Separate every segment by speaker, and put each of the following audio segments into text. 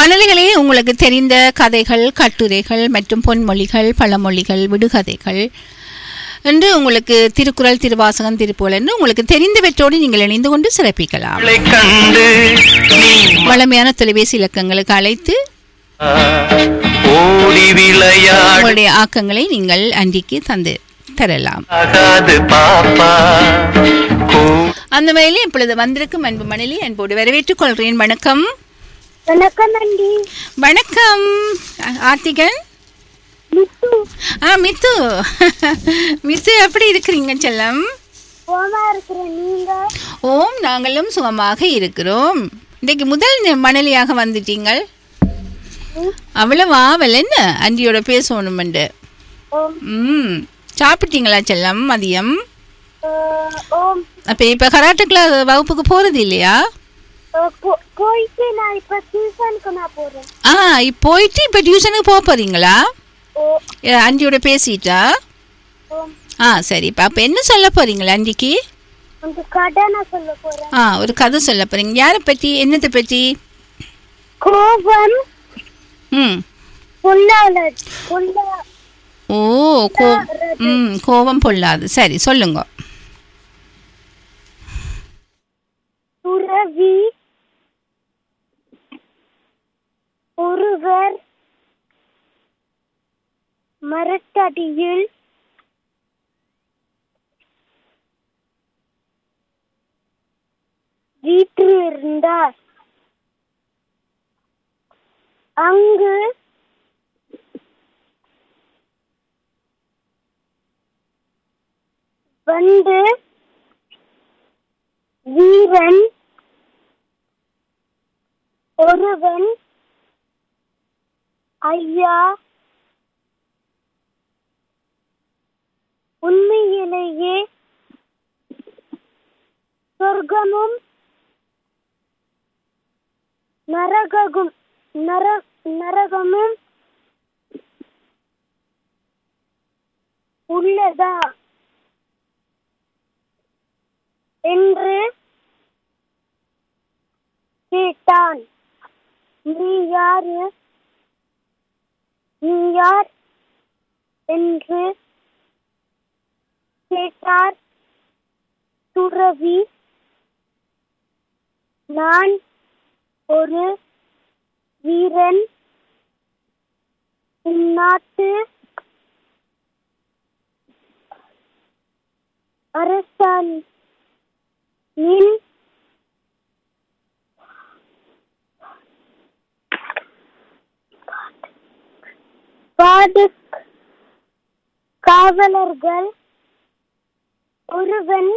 Speaker 1: மணலிகளே உங்களுக்கு தெரிந்த கதைகள் கட்டுரைகள் மற்றும் பொன்மொழிகள் பழமொழிகள் விடுகதைகள் என்று உங்களுக்கு திருக்குறள் திருவாசகம் திருப்புகழ் என்று உங்களுக்கு தெரிந்தவற்றோடு நீங்கள் இணைந்து கொண்டு சிறப்பிக்கலாம்
Speaker 2: அவளை கண்டு நீ
Speaker 1: வளமையான தொலைபேசி இலக்கங்களுக்கு அழைத்து
Speaker 2: ஓடி விளையாடு
Speaker 1: உங்களுடைய ஆக்கங்களை நீங்கள் அன்றைக்கு தந்து தரலாம்
Speaker 2: ஆகாது பாப்பா கூ
Speaker 1: அந்த வகையில் இப்பொழுது வந்திருக்கும் அன்பு மணலி அன்போடு வரவேற்றுக் கொள்கிறேன் வணக்கம்
Speaker 3: வணக்கம் ஆண்டி
Speaker 1: வணக்கம் ஆ- ஆர்த்திகன்
Speaker 3: முத்து
Speaker 1: ஆ மித்து மித்து எப்படி இருக்கிறீங்க செல்லம்
Speaker 3: போமா இருக்கிற நீங்க
Speaker 1: ஓம் நாங்களும் சுகமாக இருக்கிறோம் இன்றைக்கு முதல் நி- மணலியாக வந்துட்டீங்கள் அவ்வளவு ஆவல் என்ன அண்டியோட பேசணுமெண்டு
Speaker 3: ஓம்
Speaker 1: ம் சாப்பிட்டீங்களா செல்லம் மதியம்
Speaker 3: அஹ், ஓம்
Speaker 1: அப்போ இப்போ கராட்டே கிளாஸ் வகுப்புக்கு போகிறது இல்லையா
Speaker 3: அஹ், போ- போயிட்டு நான் இப்ப டியூஷனுக்கு நான் போறேன்
Speaker 1: ஆ இப்போ போயிட்டு இப்போ டியூஷனுக்கு போக போகிறீங்களா
Speaker 3: ஓ
Speaker 1: அண்டியோட பேசிட்டா
Speaker 3: ஓம்
Speaker 1: ஆ சரி இப்போ அப்போ என்ன சொல்ல போகிறீங்களா அண்டிக்கு
Speaker 3: உங்க கதை நான் சொல்ல போறேன்
Speaker 1: ஆ ஒரு கதை சொல்ல போகிறீங்க யாரை பற்றி என்னத்தை பற்றி
Speaker 3: கோபம்
Speaker 1: ம்
Speaker 3: பொல்லாத பொல்லா
Speaker 1: ஓ கோ ம் கோபம் பொல்லாது சரி சொல்லுங்க
Speaker 3: துறவி ஒருவர் மரத்தடியில் வீற்றிருந்தார் அங்கு வந்து வீரன் ஒருவன் ஐயா உண்மையிலேயே சொர்க்கமும் நரகமும் நர நரகமும் உள்ளதா என்று கேட்டான் நீ யாரு நீ யார் என்று கேட்டார் துறவி நான் ஒரு வீரன் இந்நாட்டு அரசான் நின் பாது காவலர்கள் ஒருவன்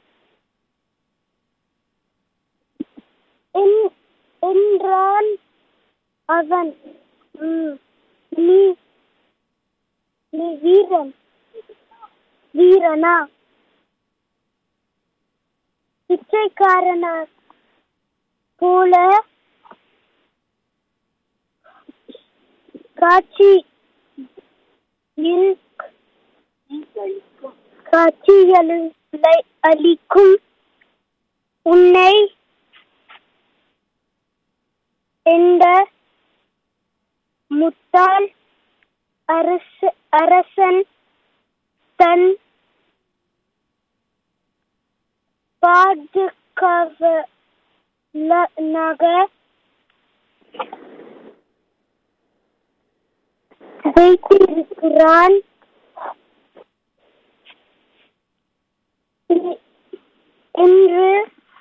Speaker 3: என்- என்றான் அவன் "ம், நீ நீ வீரன் வீரனா பிச்சைக்காரனா போல காட்சி காட்சிகளை அளிக்கும் உன்னை எந்த முட்டாள் அரச அரசன் தன் பாதுகாவலனாக வைத்திருக்கிறான் எ- என்று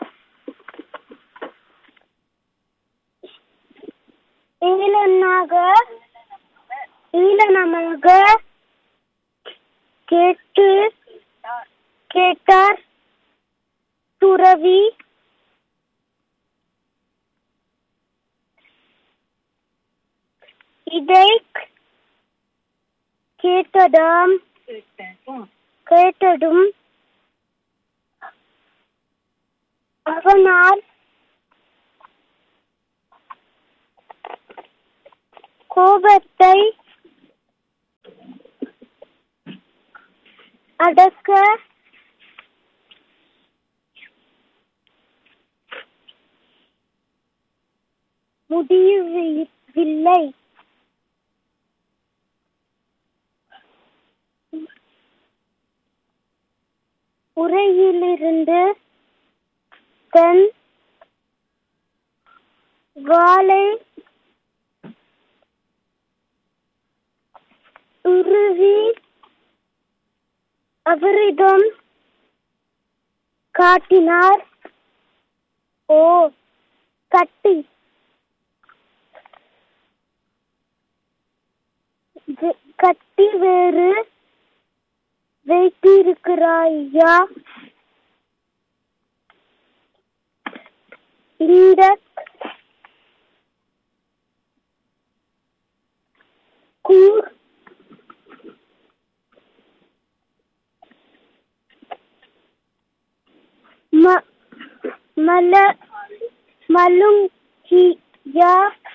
Speaker 3: ஏளனாக ஏளனமாக கேட்டு கேட்டார் துறவி இதை கேட்டதாம் கேட்டதும் அவனால் கோபத்தை அடக்க முடிவு இல்லை உரையிலிருந்து தன் வாளை உருவி அவரிடம் காட்டினார் ஓ கட்டி வே- கட்டி வேறு வைத்திருக்கிறாயா இந்த கூர் ம மல மலுங்கியா